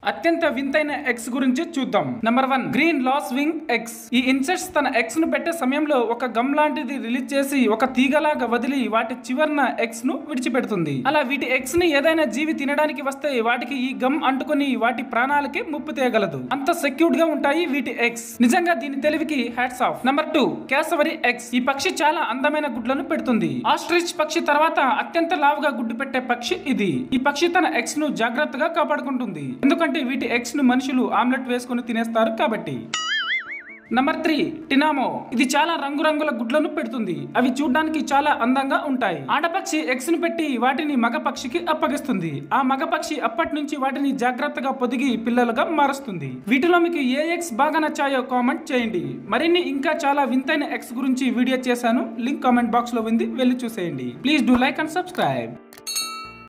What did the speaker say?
అత్యంత వింతైన ఎగ్స్ గురించి చూద్దాం number one green lacewing eggs ఈ ఇన్సెక్ట్స్ తన ఎగ్స్ ను పెట్టే సమయంలో ఒక గమ్ లాంటిది రిలీజ్ చేసి ఒక తీగలాగా వదిలి వాటి చివరన ఎగ్స్ ను విడిచిపెడుతుంది అలా వీటి ఎగ్స్ ని ఏదైనా జీవి తినడానికి వస్తే వాటికి ఈ గమ్ అంటుకొని వాటి ప్రాణాలకి ముప్పు తేగలదు అంత సెక్యూర్డ్ గా ఉంటాయి వీటి ఎగ్స్ నిజంగా దీని తెలివికి hats off number two cassowary eggs ఈ పక్షి చాలా అందమైన గుడ్లను పెడుతుంది ఆస్ట్రిచ్ పక్షి తర్వాత అత్యంత లావుగా గుడ్డు పెట్టే పక్షి ఇది ఈ పక్షి తన ఎగ్స్ ను జాగ్రత్తగా కాపాడుకుంటుంది ఎందుకంటే వీటి ఎగ్స్ ను మనుషులు ఆమ్లెట్ వేసుకుని తినేస్తారు కాబట్టి నంబర్ త్రీ టినామో ఇది చాలా రంగురంగుల గుడ్లను పెడుతుంది అవి చూడడానికి చాలా అందంగా ఉంటాయి ఆడపక్షి ఎగ్స్ ను పెట్టి వాటిని మగ పక్షికి అప్పగిస్తుంది ఆ మగ పక్షి అప్పటి నుంచి వాటిని జాగ్రత్తగా పొదిగి పిల్లలుగా మారుస్తుంది వీటిలో మీకు ఏ ఎగ్స్ బాగా నచ్చాయో కామెంట్ చేయండి మరిన్ని ఇంకా చాలా వింతైన ఎగ్స్ గురించి వీడియో చేశాను లింక్ కామెంట్ బాక్స్ లో ఉంది వెళ్ళి చూసేయండి please do like and subscribe